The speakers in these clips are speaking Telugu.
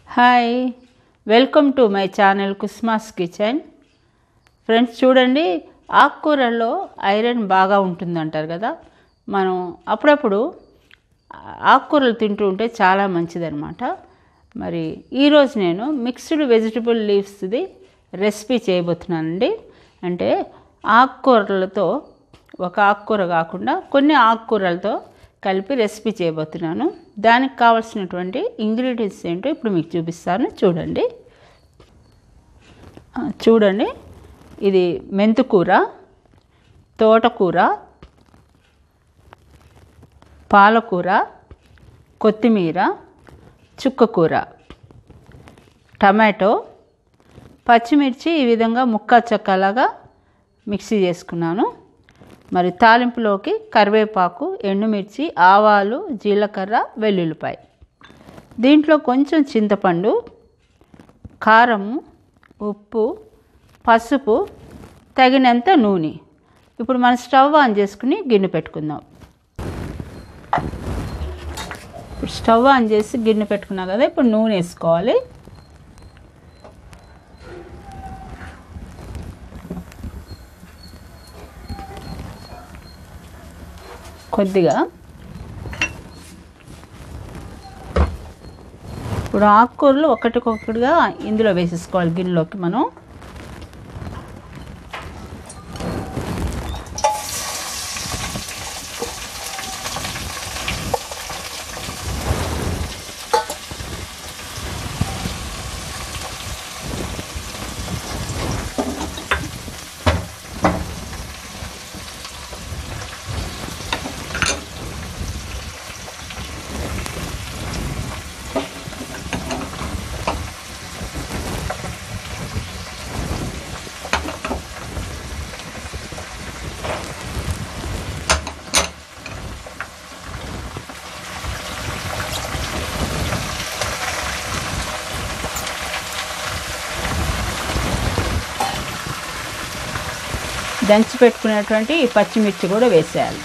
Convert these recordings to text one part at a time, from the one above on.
hi welcome to my channel Kusma's kitchen friends చూడండి ఆకుకూరల్లో ఐరన్ బాగా ఉంటుంది అంటారు కదా మనం అప్పుడప్పుడు ఆకుకూరలు తింటూ ఉంటే చాలా మంచిదన్నమాట మరి ఈరోజు నేను మిక్స్డ్ వెజిటబుల్ లీవ్స్ది రెసిపీ చేయబోతున్నానండి అంటే ఆకుకూరలతో ఒక ఆకుకూర కాకుండా కొన్ని ఆకుకూరలతో కలిపి రెసిపీ చేయబోతున్నాను దానికి కావాల్సినటువంటి ఇంగ్రీడియంట్స్ ఏంటో ఇప్పుడు మీకు చూపిస్తాను చూడండి ఆ, చూడండి ఇది మెంతుకూర తోటకూర పాలకూర కొత్తిమీర చుక్కకూర టమాటో పచ్చిమిర్చి ఈ విధంగా ముక్క చెక్కలాగా మిక్సీ చేసుకున్నాను మరి తాలింపులోకి కరివేపాకు ఎండుమిర్చి ఆవాలు జీలకర్ర వెల్లుల్లిపాయ దీంట్లో కొంచెం చింతపండు కారము ఉప్పు పసుపు తగినంత నూనె ఇప్పుడు మనం స్టవ్ ఆన్ చేసుకుని గిన్నె పెట్టుకుందాం ఇప్పుడు స్టవ్ ఆన్ చేసి గిన్నె పెట్టుకున్నాం కదా ఇప్పుడు నూనె వేసుకోవాలి కొద్దిగా ఇప్పుడు ఆకుకూరలు ఒకటికొకటిగా ఇందులో వేసేసుకోవాలి గిన్నెలోకి మనం దంచి పెట్టుకునేటువంటి ఈ పచ్చిమిర్చి కూడా వేసేయాలి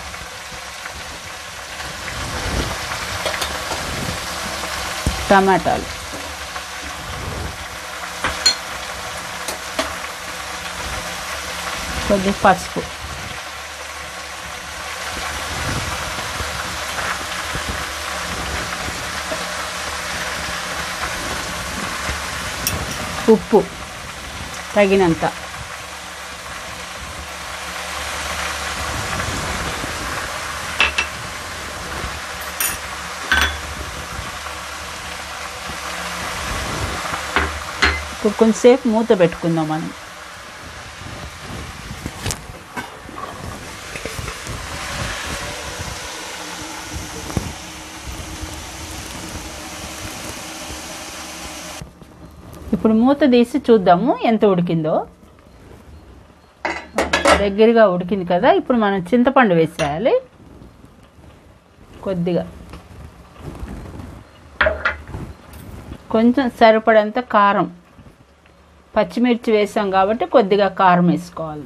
టమాటాలు కొద్ది పసుపు ఉప్పు తగినంత ఇప్పుడు కొంచెంసేపు మూత పెట్టుకుందాం మనం ఇప్పుడు మూత తీసి చూద్దాము ఎంత ఉడికిందో దగ్గరగా ఉడికింది కదా ఇప్పుడు మనం చింతపండు వేసేయాలి కొద్దిగా కొంచెం సరిపడంత కారం పచ్చిమిర్చి వేసాం కాబట్టి కొద్దిగా కారం వేసుకోవాలి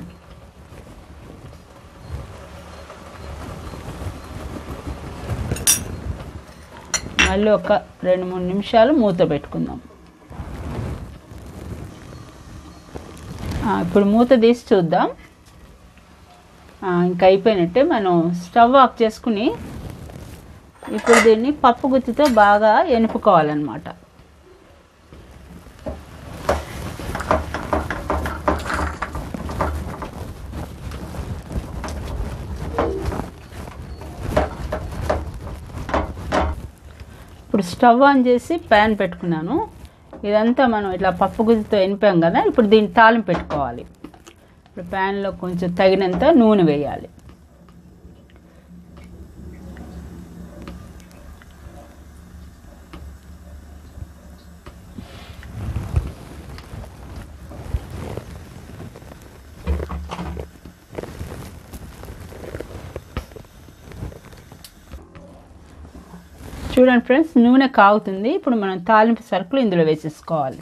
మళ్ళీ ఒక రెండు మూడు నిమిషాలు మూత పెట్టుకుందాం ఆ, ఇప్పుడు మూత తీసి చూద్దాం ఆ, ఇంకా అయిపోయినట్టే మనం స్టవ్ ఆఫ్ చేసుకుని ఇప్పుడు దీన్ని పప్పు గుత్తితో బాగా ఎనుపుకోవాలన్నమాట ఇప్పుడు స్టవ్ ఆన్ చేసి ప్యాన్ పెట్టుకున్నాను ఇదంతా మనం ఇట్లా పప్పు గుజ్జుతో ఎనిపాం కదా ఇప్పుడు దీన్ని తాలింపు పెట్టుకోవాలి ఇప్పుడు ప్యాన్లో కొంచెం తగినంత నూనె వేయాలి చూడండి ఫ్రెండ్స్ నూనె కాగుతుంది ఇప్పుడు మనం తాలింపు సరుకులు ఇందులో వేసేసుకోవాలి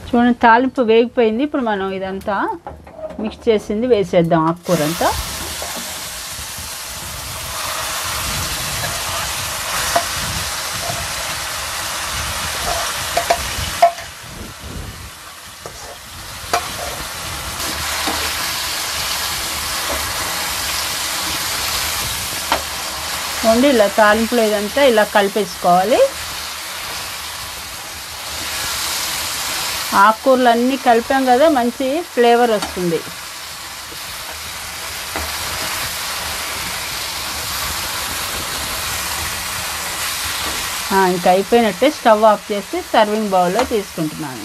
చూడండి తాలింపు వేగిపోయింది ఇప్పుడు మనం ఇదంతా మిక్స్ చేసింది వేసేద్దాం ఆకుకూర అంతా చూడండి ఇలా తాలింపులో ఇదంతా ఇలా కలిపేసుకోవాలి ఆకుకూరలు అన్నీ కలిపాం కదా మంచి ఫ్లేవర్ వస్తుంది ఆ, ఇంకా అయిపోయినట్టే స్టవ్ ఆఫ్ చేసి సర్వింగ్ బౌల్లో తీసుకుంటున్నాను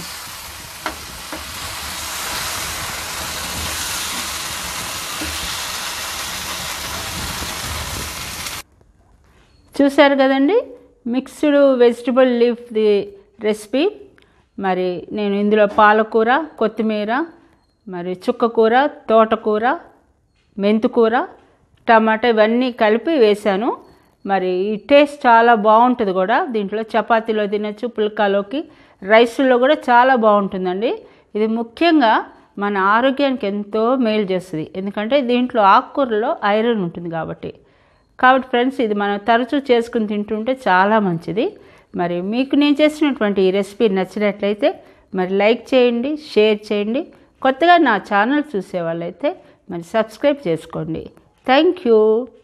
చూశారు కదండి మిక్స్డ్ వెజిటబుల్ లీఫ్ది రెసిపీ మరి నేను ఇందులో పాలకూర కొత్తిమీర మరి చుక్కకూర తోటకూర మెంతుకూర టమాటా ఇవన్నీ కలిపి వేశాను మరి ఈ టేస్ట్ చాలా బాగుంటుంది కూడా దీంట్లో చపాతీలో తినచ్చు పుల్కాలోకి రైస్లో కూడా చాలా బాగుంటుందండి ఇది ముఖ్యంగా మన ఆరోగ్యానికి ఎంతో మేలు చేస్తుంది ఎందుకంటే దీంట్లో ఆకుకూరలో ఐరన్ ఉంటుంది కాబట్టి కాబట్టి ఫ్రెండ్స్ ఇది మనం తరచూ చేసుకుని తింటుంటే చాలా మంచిది మరి మీకు నేను చేసినటువంటి ఈ రెసిపీ నచ్చినట్లయితే మరి లైక్ చేయండి షేర్ చేయండి కొత్తగా నా ఛానల్ చూసే వాళ్ళైతే మరి సబ్స్క్రైబ్ చేసుకోండి థ్యాంక్ యూ